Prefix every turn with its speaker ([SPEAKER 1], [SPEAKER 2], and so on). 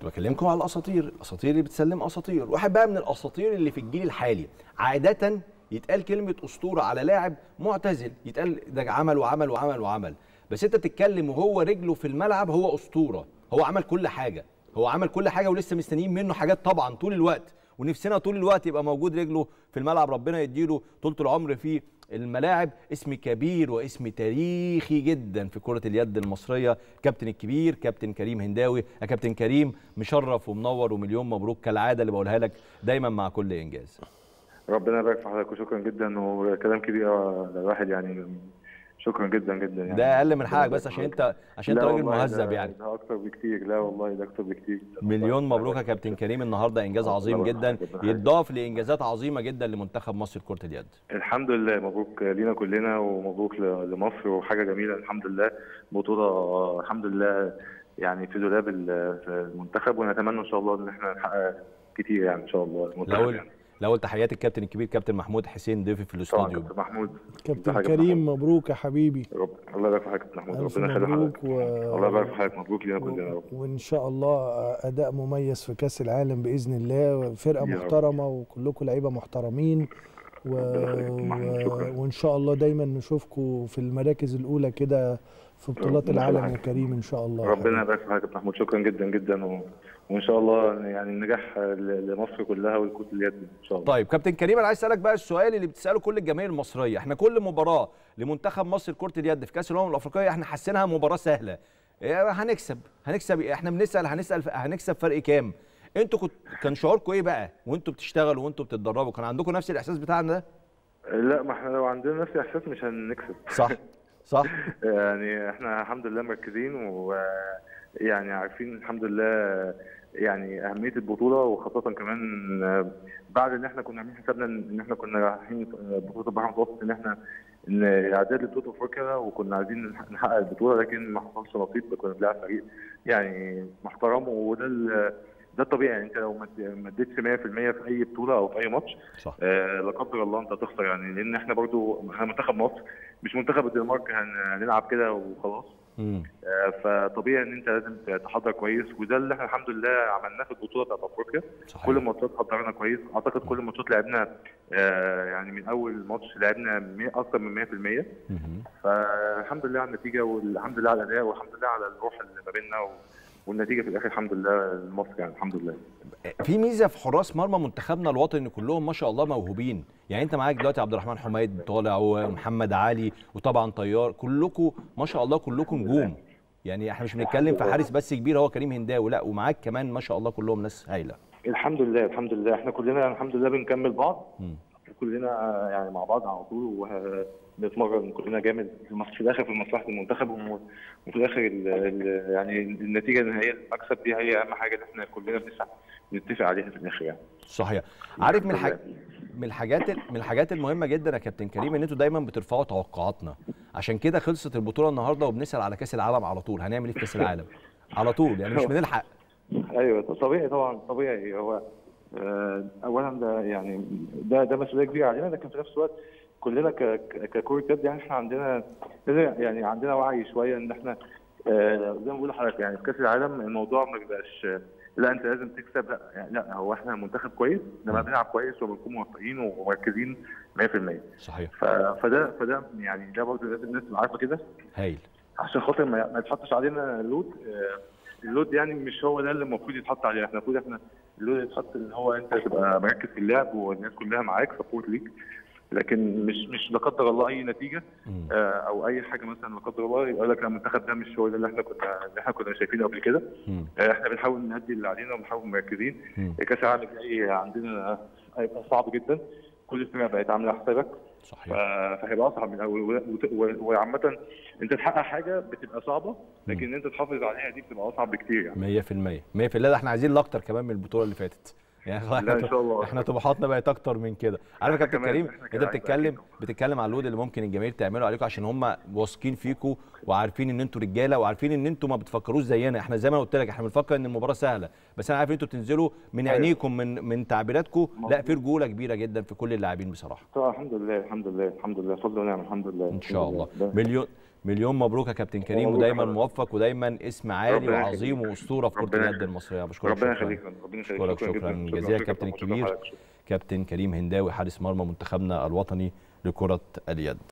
[SPEAKER 1] بكلمكم على الاساطير الاساطير اللي بتسلم اساطير واحد بقى من الاساطير اللي في الجيل الحالي عاده يتقال كلمه اسطوره على لاعب معتزل يتقال ده عمل وعمل وعمل وعمل بس انت بتتكلم وهو رجله في الملعب هو اسطوره هو عمل كل حاجه هو عمل كل حاجه ولسه مستنيين منه حاجات طبعا طول الوقت ونفسنا طول الوقت يبقى موجود رجله في الملعب ربنا يديله طولة العمر في الملاعب اسم كبير واسم تاريخي جدا في كرة اليد المصرية كابتن الكبير كابتن كريم هنداوي يا كابتن كريم مشرف ومنور ومليون مبروك كالعادة اللي بقولها لك دايما مع كل إنجاز
[SPEAKER 2] ربنا يبارك في حضرتك وشكرا جدا وكلام كبير الواحد يعني شكرا جدا جدا يعني
[SPEAKER 1] ده اقل من حقك بس عشان انت عشان انت
[SPEAKER 2] لا
[SPEAKER 1] راجل
[SPEAKER 2] والله
[SPEAKER 1] مهذب
[SPEAKER 2] ده-
[SPEAKER 1] يعني
[SPEAKER 2] ده اكتر بكتير لا والله ده اكتر بكتير
[SPEAKER 1] مليون مبروك يا كابتن كريم النهارده انجاز
[SPEAKER 2] الله
[SPEAKER 1] عظيم
[SPEAKER 2] يبارك
[SPEAKER 1] جدا
[SPEAKER 2] فيك، ربنا يخليك.
[SPEAKER 1] يتضاف لانجازات عظيمه جدا لمنتخب مصر لكره اليد
[SPEAKER 2] الحمد لله مبروك لينا كلنا ومبروك ل- لمصر وحاجه جميله الحمد لله بطوله الحمد لله يعني في دولاب ال- المنتخب ونتمنى ان شاء الله ان احنا نحقق كتير يعني ان شاء الله المنتخب
[SPEAKER 1] الاول
[SPEAKER 2] يعني.
[SPEAKER 1] الاول تحياتي الكابتن الكبير كابتن محمود حسين ضيفي في
[SPEAKER 2] طبعا
[SPEAKER 1] الاستوديو
[SPEAKER 2] كابتن محمود
[SPEAKER 3] كابتن
[SPEAKER 2] حاجة
[SPEAKER 3] كريم مبروك يا حبيبي
[SPEAKER 2] رب الله يبارك في حضرتك يا كابتن محمود
[SPEAKER 3] ألف
[SPEAKER 2] ربنا يخلي
[SPEAKER 3] مبروك
[SPEAKER 2] حضرتك
[SPEAKER 3] و-
[SPEAKER 2] الله يبارك في حضرتك مبروك لينا كلنا يا رب
[SPEAKER 3] وان شاء الله اداء مميز في كاس العالم باذن الله فرقه
[SPEAKER 2] يا رب.
[SPEAKER 3] محترمه وكلكم لعيبه محترمين و...
[SPEAKER 2] ربنا يخليك يا محمود، شكرا.
[SPEAKER 3] وان شاء الله دايما نشوفكم في المراكز الاولى كده في بطولات
[SPEAKER 2] ربنا
[SPEAKER 3] العالم يا
[SPEAKER 2] يخليك.
[SPEAKER 3] كريم ان شاء الله يا
[SPEAKER 2] ربنا
[SPEAKER 3] حبيبي.
[SPEAKER 2] يبارك في حضرتك يا كابتن محمود شكرا جدا جدا و... وان شاء الله يعني النجاح ل- لمصر كلها ولكره اليد ان شاء الله
[SPEAKER 1] طيب كابتن كريم انا عايز اسالك بقى السؤال اللي بتساله كل الجماهير المصريه احنا كل مباراه لمنتخب مصر كره اليد في كاس الامم الافريقيه احنا حاسينها مباراه سهله إيه، هنكسب هنكسب إيه؟ احنا بنسال هنسال هنكسب فرق كام انتوا كنت كان شعوركم ايه بقى وانتوا بتشتغلوا وانتوا بتتدربوا كان عندكم نفس الاحساس بتاعنا ده
[SPEAKER 2] لا ما احنا لو عندنا نفس الاحساس مش هنكسب
[SPEAKER 1] صح صح
[SPEAKER 2] يعني احنا الحمد لله مركزين ويعني عارفين الحمد لله يعني اهميه البطوله وخاصه كمان بعد ان احنا كنا عاملين حسابنا ان احنا كنا رايحين بطوله البحر المتوسط ان احنا ان اعداد لبطوله افريقيا وكنا عايزين نحقق البطوله لكن ما حصلش نصيب كنا بنلعب فريق يعني محترم وده ال- ده الطبيعي يعني انت لو ما ما اديتش 100% في اي بطوله او في اي ماتش
[SPEAKER 1] صح
[SPEAKER 2] آه، لا قدر الله انت هتخسر يعني لان احنا برضو احنا منتخب مصر مش منتخب الدنمارك هن- هنلعب كده وخلاص
[SPEAKER 1] امم
[SPEAKER 2] آه، فطبيعي ان انت لازم تحضر كويس وده اللي احنا الحمد لله عملناه في البطوله بتاعت افريقيا
[SPEAKER 1] صحيح
[SPEAKER 2] كل الماتشات حضرنا كويس اعتقد كل الماتشات لعبنا آه، يعني من اول ماتش لعبنا مية- اكتر من 100%
[SPEAKER 1] مهم.
[SPEAKER 2] فالحمد لله على النتيجه والحمد لله على الاداء والحمد لله على الروح اللي ما بيننا و- والنتيجه في الاخر الحمد لله لمصر يعني الحمد لله
[SPEAKER 1] في ميزه في حراس مرمى منتخبنا الوطني ان كلهم ما شاء الله موهوبين يعني انت معاك دلوقتي عبد الرحمن حميد طالع ومحمد علي وطبعا طيار كلكم ما شاء الله كلكم نجوم يعني احنا مش بنتكلم في حارس بس كبير هو كريم هنداوي لا ومعاك كمان ما شاء الله كلهم ناس هايله
[SPEAKER 2] الحمد لله الحمد لله احنا كلنا الحمد لله بنكمل بعض
[SPEAKER 1] مم.
[SPEAKER 2] كلنا يعني مع بعض على طول وبنتمرن كلنا جامد في المص- في الاخر في مصلحه المنتخب وم- وفي الاخر ال ال يعني النتيجه النهائيه المكسب دي هي اهم حاجه اللي احنا كلنا بنسعى نتفق عليها في الاخر يعني
[SPEAKER 1] صحيح عارف من
[SPEAKER 2] الحمد
[SPEAKER 1] الحاج... من الحاجات من الحاجات المهمه جدا يا كابتن كريم ان انتوا دايما بترفعوا توقعاتنا عشان كده خلصت البطوله النهارده وبنسال على كاس العالم على طول هنعمل ايه في كاس العالم على طول يعني مش بنلحق
[SPEAKER 2] ايوه طبيعي طبعا طبيعي هو آه، اولا ده يعني ده ده مسؤوليه كبيره علينا لكن في نفس الوقت كلنا ك- ك- ككره يد يعني احنا عندنا لازم- يعني عندنا وعي شويه ان احنا آه، زي ما بقول لحضرتك يعني في كاس العالم الموضوع ما بيبقاش آه، لا انت لازم تكسب لا يعني لا هو احنا منتخب كويس لما بنلعب كويس وبنكون موفقين ومركزين 100%
[SPEAKER 1] صحيح
[SPEAKER 2] ف- فده فده يعني ده برضه لازم الناس تبقى عارفه كده
[SPEAKER 1] هايل
[SPEAKER 2] عشان خاطر ما ما يتحطش علينا لود آه، اللود يعني مش هو ده اللي المفروض يتحط علينا احنا المفروض احنا اللود يتحط ان هو انت تبقى مركز في اللعب والناس كلها معاك سبورت ليك لكن مش مش لا قدر الله اي نتيجه
[SPEAKER 1] مم.
[SPEAKER 2] آه، او اي حاجه مثلا لا قدر الله يقول لك لا المنتخب ده مش هو ده اللي احنا كنا اللي احنا كنا شايفينه قبل كده
[SPEAKER 1] مم.
[SPEAKER 2] آه، احنا بنحاول نأدي اللي علينا وبنحاول مركزين
[SPEAKER 1] مم.
[SPEAKER 2] كاس العالم الجاي عندنا هيبقى صعب جدا كل الفرق بقت عامله حسابك ف-
[SPEAKER 1] صحيح
[SPEAKER 2] فهيبقى اصعب من الاول وت- و- وعامه انت تحقق حاجه بتبقى صعبه لكن ان انت تحافظ عليها دي بتبقى اصعب بكتير يعني
[SPEAKER 1] 100% 100% ده احنا عايزين الاكتر كمان من البطوله اللي فاتت يعني
[SPEAKER 2] لا ان شاء الله
[SPEAKER 1] احنا طموحاتنا بقت اكتر من كده عارف يا
[SPEAKER 2] إحنا
[SPEAKER 1] كابتن
[SPEAKER 2] كمان-
[SPEAKER 1] كريم
[SPEAKER 2] إحنا
[SPEAKER 1] انت
[SPEAKER 2] كمان
[SPEAKER 1] بتتكلم
[SPEAKER 2] أكيد.
[SPEAKER 1] بتتكلم على اللود اللي ممكن الجماهير تعمله عليكم عشان هم واثقين فيكم وعارفين ان انتوا رجاله وعارفين ان انتوا ما بتفكروش زينا احنا زي ما قلت لك احنا بنفكر ان المباراه سهله بس انا عارف ان انتوا بتنزلوا من
[SPEAKER 2] أيوة.
[SPEAKER 1] عينيكم من من تعبيراتكم لا
[SPEAKER 2] مظبوط.
[SPEAKER 1] في رجوله كبيره جدا في كل اللاعبين بصراحه
[SPEAKER 2] طبعا الحمد لله الحمد لله الحمد لله فضل ونعم الحمد لله
[SPEAKER 1] ان شاء الله
[SPEAKER 2] ده-
[SPEAKER 1] مليون مليون مبروك يا كابتن كريم
[SPEAKER 2] مبروك
[SPEAKER 1] ودايما
[SPEAKER 2] حضرتك.
[SPEAKER 1] موفق ودايما اسم عالي
[SPEAKER 2] ربنا يخليك.
[SPEAKER 1] وعظيم واسطوره في كره
[SPEAKER 2] ربنا
[SPEAKER 1] اليد
[SPEAKER 2] يخليك.
[SPEAKER 1] المصريه بشكرك
[SPEAKER 2] ربنا
[SPEAKER 1] شكراً.
[SPEAKER 2] يخليك ربنا يخليك
[SPEAKER 1] أشكرك
[SPEAKER 2] شكرا
[SPEAKER 1] شكراً
[SPEAKER 2] جدا
[SPEAKER 1] جزيلا
[SPEAKER 2] شكراً
[SPEAKER 1] كابتن
[SPEAKER 2] شكراً
[SPEAKER 1] الكبير.
[SPEAKER 2] حضرتك.
[SPEAKER 1] كابتن كريم هنداوي حارس مرمى منتخبنا الوطني لكره اليد